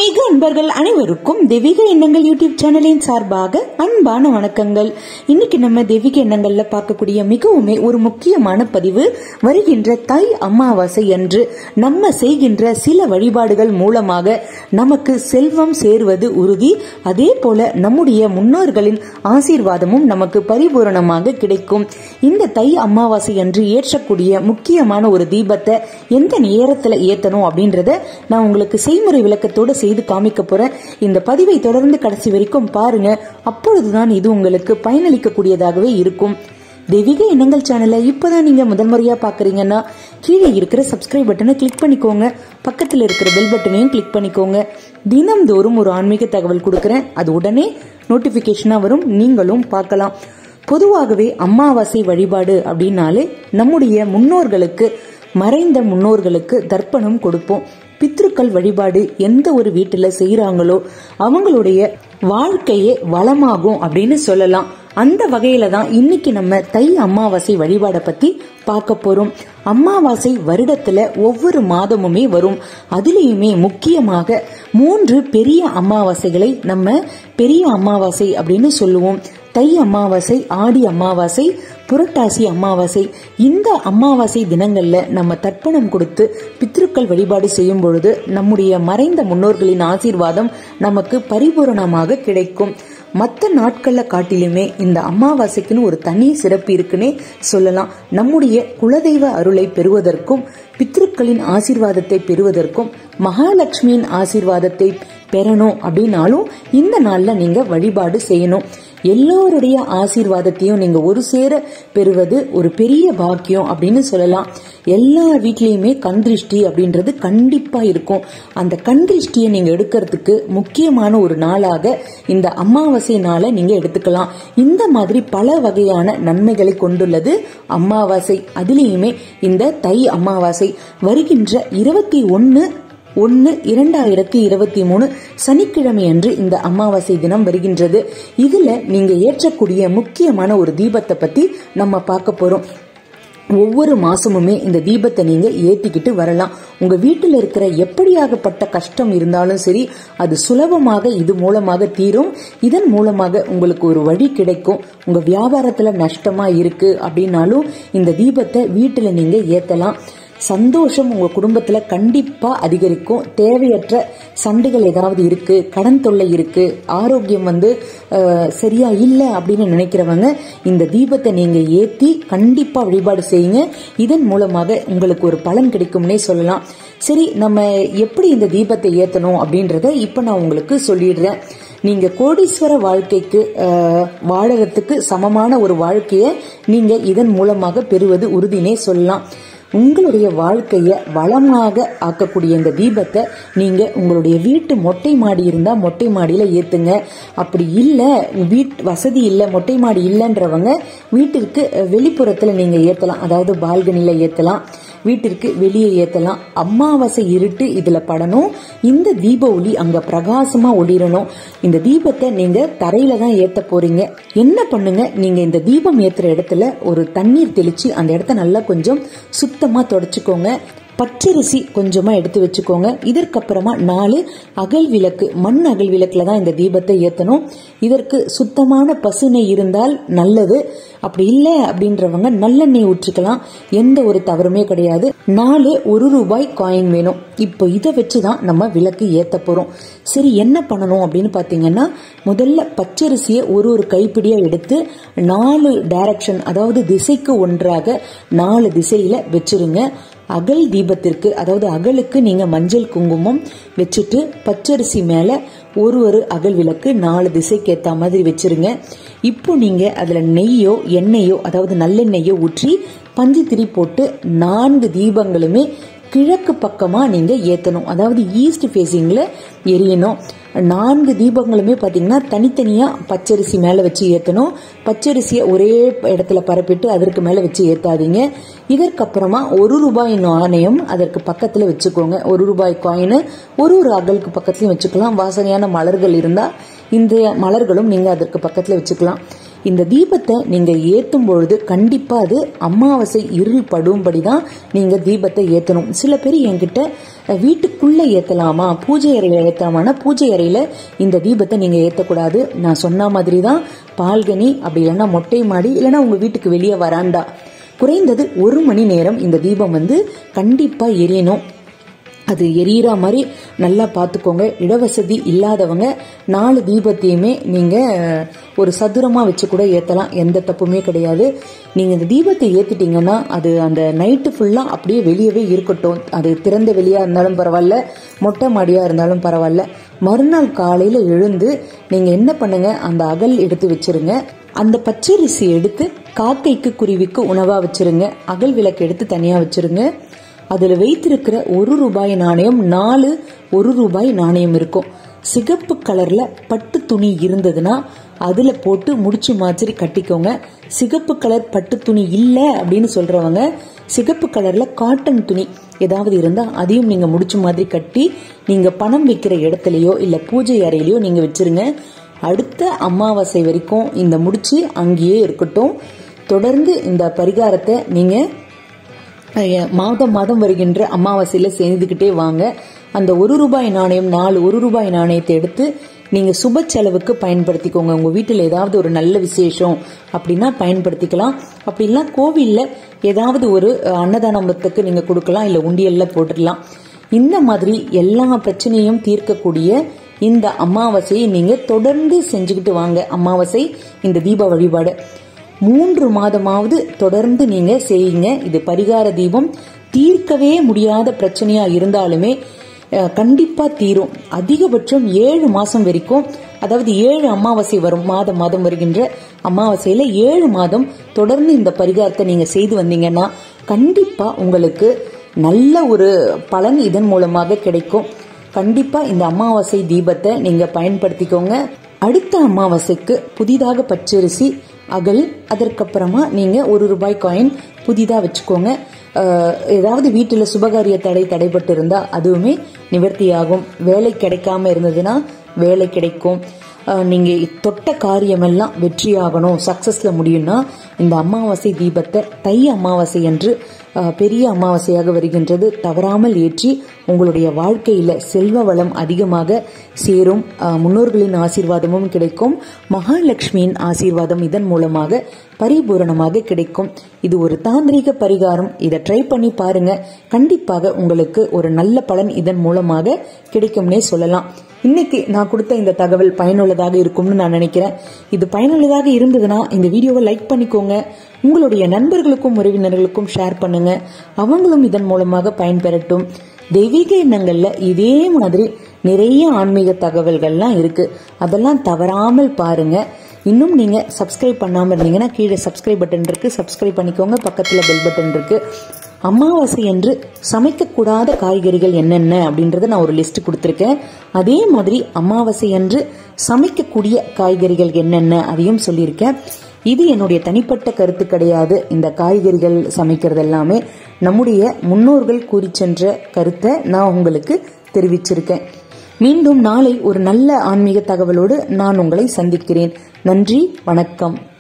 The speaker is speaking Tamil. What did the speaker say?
ஆன்மீக அன்பர்கள் அனைவருக்கும் தெய்வீக எண்ணங்கள் யூடியூப் சேனலின் சார்பாக அன்பான வணக்கங்கள் இன்னைக்கு நம்ம தெய்வீக எண்ணங்கள்ல பார்க்கக்கூடிய மிகவுமே ஒரு முக்கியமான பதிவு வருகின்ற தை அமாவாசை அன்று நம்ம செய்கின்ற சில வழிபாடுகள் மூலமாக நமக்கு செல்வம் சேருவது உறுதி அதே போல நம்முடைய முன்னோர்களின் ஆசீர்வாதமும் நமக்கு பரிபூரணமாக கிடைக்கும் இந்த தை அமாவாசை அன்று ஏற்றக்கூடிய முக்கியமான ஒரு தீபத்தை எந்த நேரத்துல ஏத்தணும் அப்படின்றத நான் உங்களுக்கு செய்முறை விளக்கத்தோட செய்து காமிக்க போறேன் இந்த பதிவை தொடர்ந்து கடைசி வரைக்கும் பாருங்க அப்பொழுதுதான் இது உங்களுக்கு பயனளிக்கக்கூடியதாகவே இருக்கும் தெய்வீக எண்ணங்கள் சேனலை இப்பதான் நீங்க முதல் முறையா பாக்குறீங்கன்னா கீழே இருக்கிற சப்ஸ்கிரைப் பட்டனை கிளிக் பண்ணிக்கோங்க பக்கத்தில் இருக்கிற பெல் பட்டனையும் கிளிக் பண்ணிக்கோங்க தினம்தோறும் ஒரு ஆன்மீக தகவல் கொடுக்கறேன் அது உடனே நோட்டிபிகேஷனா வரும் நீங்களும் பார்க்கலாம் பொதுவாகவே அமாவாசை வழிபாடு அப்படின்னாலே நம்முடைய முன்னோர்களுக்கு மறைந்த முன்னோர்களுக்கு தர்ப்பணம் கொடுப்போம் பித்ருக்கள் வழிபாடு எந்த ஒரு வீட்டுல செய்யறாங்களோ அவங்களுடைய வாழ்க்கையே வளமாகும் அப்படின்னு சொல்லலாம் அந்த வகையில தான் இன்னைக்கு நம்ம தை அமாவாசை வழிபாட பத்தி பார்க்க போறோம் அமாவாசை வருடத்துல ஒவ்வொரு மாதமுமே வரும் அதுலேயுமே முக்கியமாக மூன்று பெரிய அமாவாசைகளை நம்ம பெரிய அமாவாசை அப்படின்னு சொல்லுவோம் தை அமாவாசை ஆடி அமாவாசை புரட்டாசி அமாவாசை இந்த அமாவாசை தினங்கள்ல நம்ம தர்ப்பணம் கொடுத்து பித்ருக்கள் வழிபாடு செய்யும் பொழுது நம்முடைய மறைந்த முன்னோர்களின் ஆசீர்வாதம் நமக்கு பரிபூரணமாக கிடைக்கும் மற்ற நாட்கள்ல காட்டிலுமே இந்த அமாவாசைக்குன்னு ஒரு தனி சிறப்பு இருக்குன்னே சொல்லலாம் நம்முடைய குலதெய்வ அருளை பெறுவதற்கும் பித்ருக்களின் ஆசீர்வாதத்தை பெறுவதற்கும் மகாலட்சுமியின் ஆசீர்வாதத்தை பெறணும் அப்படின்னாலும் இந்த நாள்ல நீங்க வழிபாடு செய்யணும் எல்லோருடைய ஆசீர்வாதத்தையும் நீங்க ஒரு சேர பெறுவது ஒரு பெரிய பாக்கியம் அப்படின்னு சொல்லலாம் எல்லா வீட்லயுமே கண் திருஷ்டி அப்படின்றது கண்டிப்பா இருக்கும் அந்த கண் திருஷ்டியை நீங்க எடுக்கிறதுக்கு முக்கியமான ஒரு நாளாக இந்த அமாவாசை நாளை நீங்க எடுத்துக்கலாம் இந்த மாதிரி பல வகையான நன்மைகளை கொண்டுள்ளது அமாவாசை அதுலேயுமே இந்த தை அமாவாசை வருகின்ற இருபத்தி ஒன்னு ஒன்னு இரண்டாயிரத்தி இருபத்தி மூணு சனிக்கிழமை அன்று இந்த அமாவாசை தினம் வருகின்றது இதுல நீங்க ஏற்றக்கூடிய முக்கியமான ஒரு தீபத்தை பத்தி நம்ம பார்க்க போறோம் ஒவ்வொரு மாசமுமே இந்த தீபத்தை நீங்க ஏத்திக்கிட்டு வரலாம் உங்க வீட்டில் இருக்கிற எப்படியாகப்பட்ட கஷ்டம் இருந்தாலும் சரி அது சுலபமாக இது மூலமாக தீரும் இதன் மூலமாக உங்களுக்கு ஒரு வழி கிடைக்கும் உங்க வியாபாரத்துல நஷ்டமா இருக்கு அப்படின்னாலும் இந்த தீபத்தை வீட்டுல நீங்க ஏத்தலாம் சந்தோஷம் உங்க குடும்பத்துல கண்டிப்பா அதிகரிக்கும் தேவையற்ற சண்டைகள் ஏதாவது இருக்கு கடன் தொல்லை இருக்கு ஆரோக்கியம் வந்து சரியா இல்லை அப்படின்னு நினைக்கிறவங்க இந்த தீபத்தை நீங்க ஏத்தி கண்டிப்பா வழிபாடு செய்யுங்க இதன் மூலமாக உங்களுக்கு ஒரு பலன் கிடைக்கும்னே சொல்லலாம் சரி நம்ம எப்படி இந்த தீபத்தை ஏத்தணும் அப்படின்றத இப்ப நான் உங்களுக்கு சொல்லிடுறேன் நீங்க கோடீஸ்வர வாழ்க்கைக்கு வாழறதுக்கு சமமான ஒரு வாழ்க்கைய நீங்க இதன் மூலமாக பெறுவது உறுதினே சொல்லலாம் உங்களுடைய வாழ்க்கைய வளமாக ஆக்கக்கூடிய இந்த தீபத்தை நீங்க உங்களுடைய வீட்டு மொட்டை மாடி இருந்தா மொட்டை மாடியில ஏத்துங்க அப்படி இல்ல வீட் வசதி இல்ல மொட்டை மாடி இல்லைன்றவங்க வீட்டிற்கு வெளிப்புறத்துல நீங்க ஏத்தலாம் அதாவது பால்கனில ஏத்தலாம் வீட்டிற்கு வெளியே ஏத்தலாம் அமாவாசை இருட்டு இதுல படணும் இந்த தீப ஒளி அங்க பிரகாசமா ஒளிரணும் இந்த தீபத்தை நீங்க தரையில தான் ஏத்த போறீங்க என்ன பண்ணுங்க நீங்க இந்த தீபம் ஏத்துற இடத்துல ஒரு தண்ணீர் தெளிச்சு அந்த இடத்த நல்லா கொஞ்சம் சுத்தமா தொடச்சுக்கோங்க பச்சரிசி கொஞ்சமா எடுத்து வச்சுக்கோங்க இதற்கப்புறமா நாலு அகல் விளக்கு மண் அகல் விளக்குல தான் இந்த தீபத்தை ஏத்தணும் இதற்கு சுத்தமான பசுனை இருந்தால் நல்லது அப்படி இல்லை அப்படின்றவங்க நல்லெண்ணெய் ஊற்றிக்கலாம் எந்த ஒரு தவறுமே கிடையாது நாலு ஒரு ரூபாய் காயின் வேணும் இப்போ இதை வச்சுதான் நம்ம விளக்கு ஏத்த போறோம் சரி என்ன பண்ணணும் அப்படின்னு பாத்தீங்கன்னா முதல்ல பச்சரிசியை ஒரு ஒரு கைப்பிடியா எடுத்து நாலு டைரக்ஷன் அதாவது திசைக்கு ஒன்றாக நாலு திசையில வச்சிருங்க அகல் தீபத்திற்கு அதாவது அகலுக்கு நீங்க மஞ்சள் குங்குமம் வச்சுட்டு பச்சரிசி மேல ஒரு ஒரு அகல் விளக்கு நாலு திசைக்கு ஏத்த மாதிரி வச்சிருங்க இப்போ நீங்க அதுல நெய்யோ எண்ணெயோ அதாவது நல்லெண்ணெய்யோ ஊற்றி பஞ்சு திரி போட்டு நான்கு தீபங்களுமே கிழக்கு பக்கமா நீங்க ஏத்தணும் அதாவது ஈஸ்ட் ஃபேஸிங்ல எரியணும் நான்கு தீபங்களுமே பாத்தீங்கன்னா தனித்தனியா பச்சரிசி மேல வச்சு ஏத்தணும் பச்சரிசியை ஒரே இடத்துல பரப்பிட்டு அதற்கு மேல வச்சு ஏத்தாதீங்க இதற்கப்புறமா ஒரு ரூபாய் நாணயம் அதற்கு பக்கத்துல வச்சுக்கோங்க ஒரு ரூபாய் காயின் ஒரு ஒரு அகலுக்கு பக்கத்துலயும் வச்சுக்கலாம் வாசனையான மலர்கள் இருந்தா இந்த மலர்களும் நீங்க அதற்கு பக்கத்துல வச்சுக்கலாம் இந்த தீபத்தை நீங்க ஏத்தும் பொழுது கண்டிப்பா அது அமாவாசை இருள் படும்படி தான் நீங்க தீபத்தை ஏத்தணும் சில பேர் என்கிட்ட அஹ், வீட்டுக்குள்ள ஏத்தலாமா பூஜை அறையில ஏத்தலாமான்னா பூஜை அறையில இந்த தீபத்தை நீங்க ஏத்தக்கூடாது நான் சொன்ன மாதிரி தான் பால்கனி அப்படி இல்லைன்னா மொட்டை மாடி இல்லைன்னா உங்க வீட்டுக்கு வெளியே வராண்டா குறைந்தது ஒரு மணி நேரம் இந்த தீபம் வந்து கண்டிப்பா எரியணும் அது எரியற மாதிரி நல்லா பார்த்துக்கோங்க இடவசதி இல்லாதவங்க நாலு தீபத்தையுமே நீங்க ஒரு சதுரமா வச்சு கூட ஏத்தலாம் எந்த தப்புமே கிடையாது நீங்க இந்த தீபத்தை ஏத்திட்டீங்கன்னா அது அந்த நைட்டு ஃபுல்லா அப்படியே வெளியவே இருக்கட்டும் அது திறந்த வெளியா இருந்தாலும் பரவாயில்ல மொட்டை மாடியா இருந்தாலும் பரவாயில்ல மறுநாள் காலையில எழுந்து நீங்க என்ன பண்ணுங்க அந்த அகல் எடுத்து வச்சிருங்க அந்த பச்சரிசி எடுத்து காக்கைக்கு குருவிக்கு உணவா வச்சிருங்க அகல் விளக்கு எடுத்து தனியா வச்சிருங்க அதுல வைத்திருக்கிற ஒரு ரூபாய் நாணயம் நாலு ஒரு ரூபாய் நாணயம் இருக்கும் சிகப்பு கலர்ல பட்டு துணி இருந்ததுன்னா அதுல போட்டு முடிச்சு மாதிரி கட்டிக்கோங்க சிகப்பு கலர் பட்டு துணி இல்ல அப்படின்னு சொல்றவங்க சிகப்பு கலர்ல காட்டன் துணி ஏதாவது இருந்தா அதையும் நீங்க முடிச்சு மாதிரி கட்டி நீங்க பணம் வைக்கிற இடத்துலயோ இல்ல பூஜை அறையிலயோ நீங்க வச்சிருங்க அடுத்த அமாவாசை வரைக்கும் இந்த முடிச்சு அங்கேயே இருக்கட்டும் தொடர்ந்து இந்த பரிகாரத்தை நீங்க அஹ், மாதம் மாதம் வருகின்ற அமாவாசையில செய்துக்கிட்டே வாங்க அந்த ஒரு ரூபாய் நாணயம் நாலு ஒரு ரூபாய் நாணயத்தை எடுத்து நீங்க சுப செலவுக்கு பயன்படுத்திக்கோங்க உங்க வீட்டில் ஏதாவது ஒரு நல்ல விசேஷம் அப்படின்னா பயன்படுத்திக்கலாம் அப்படின்னா கோவில்ல ஏதாவது ஒரு அஹ், அன்னதானத்துக்கு நீங்க கொடுக்கலாம் இல்ல உண்டியல்ல போட்டுடலாம் இந்த மாதிரி எல்லா பிரச்சனையும் தீர்க்கக்கூடிய இந்த அமாவாசையை நீங்க தொடர்ந்து செஞ்சுக்கிட்டு வாங்க அமாவாசை இந்த தீப வழிபாடு மூன்று மாதமாவது தொடர்ந்து நீங்க செய்யுங்க இது பரிகார தீபம் தீர்க்கவே முடியாத பிரச்சனையா இருந்தாலுமே அஹ், கண்டிப்பா தீரும் அதிகபட்சம் ஏழு மாசம் வரைக்கும் அதாவது ஏழு அமாவாசை வரும் மாதம் மாதம் வருகின்ற அமாவாசையில ஏழு மாதம் தொடர்ந்து இந்த பரிகாரத்தை நீங்க செய்து வந்தீங்கன்னா கண்டிப்பா உங்களுக்கு நல்ல ஒரு பலன் இதன் மூலமாக கிடைக்கும் கண்டிப்பா இந்த அமாவாசை தீபத்தை நீங்க பயன்படுத்திக்கோங்க அடுத்த அமாவாசைக்கு புதிதாக பச்சரிசி அகல் அதற்கப்புறமா நீங்க ஒரு ரூபாய் காயின் புதிதா வச்சுக்கோங்க அஹ், ஏதாவது வீட்டுல சுபகாரிய தடை தடைப்பட்டு இருந்தா அதுவுமே நிவர்த்தியாகும் வேலை கிடைக்காம இருந்ததுன்னா வேலை கிடைக்கும் அஹ், நீங்க தொட்ட காரியமெல்லாம் வெற்றியாகணும் சக்சஸ்ல முடியும்னா இந்த அமாவாசை தீபத்தை தை அமாவாசை என்று அஹ், பெரிய அமாவாசையாக வருகின்றது தவறாமல் ஏற்றி உங்களுடைய வாழ்க்கையில செல்வ வளம் அதிகமாக சேரும் அஹ், முன்னோர்களின் ஆசீர்வாதமும் கிடைக்கும் மகாலட்சுமியின் ஆசீர்வாதம் இதன் மூலமாக பரிபூரணமாக கிடைக்கும் இது ஒரு தாந்திரீக பரிகாரம் இதை ட்ரை பண்ணி பாருங்க கண்டிப்பாக உங்களுக்கு ஒரு நல்ல பலன் இதன் மூலமாக கிடைக்கும்னே சொல்லலாம் இன்னைக்கு நான் கொடுத்த இந்த தகவல் பயனுள்ளதாக இருக்கும்னு நான் நினைக்கிறேன் இது பயனுள்ளதாக இருந்ததுன்னா இந்த வீடியோவை லைக் பண்ணிக்கோங்க உங்களுடைய நண்பர்களுக்கும் உறவினர்களுக்கும் ஷேர் பண்ணுங்க அவங்களும் இதன் மூலமாக பயன்பெறட்டும் தெய்வீக எண்ணங்கள்ல இதே மாதிரி நிறைய ஆன்மீக தகவல்கள்லாம் இருக்கு அதெல்லாம் தவறாமல் பாருங்க இன்னும் நீங்க சப்ஸ்கிரைப் பண்ணாம இருந்தீங்கன்னா கீழே சப்ஸ்கிரைப் பட்டன் இருக்கு சப்ஸ்கிரைப் பண்ணிக்கோங்க பக்கத்துல பெல் பட்டன் இருக்கு அமாவாசை என்று சமைக்கக்கூடாத காய்கறிகள் என்னென்ன அப்படின்றத நான் ஒரு லிஸ்ட் கொடுத்துருக்கேன் அதே மாதிரி அமாவாசை அன்று சமைக்கக்கூடிய காய்கறிகள் என்னென்ன அதையும் சொல்லியிருக்கேன் இது என்னுடைய தனிப்பட்ட கருத்து கிடையாது இந்த காய்கறிகள் சமைக்கிறது எல்லாமே நம்முடைய முன்னோர்கள் கூறி சென்ற கருத்தை நான் உங்களுக்கு தெரிவிச்சிருக்கேன் மீண்டும் நாளை ஒரு நல்ல ஆன்மீக தகவலோடு நான் உங்களை சந்திக்கிறேன் நன்றி வணக்கம்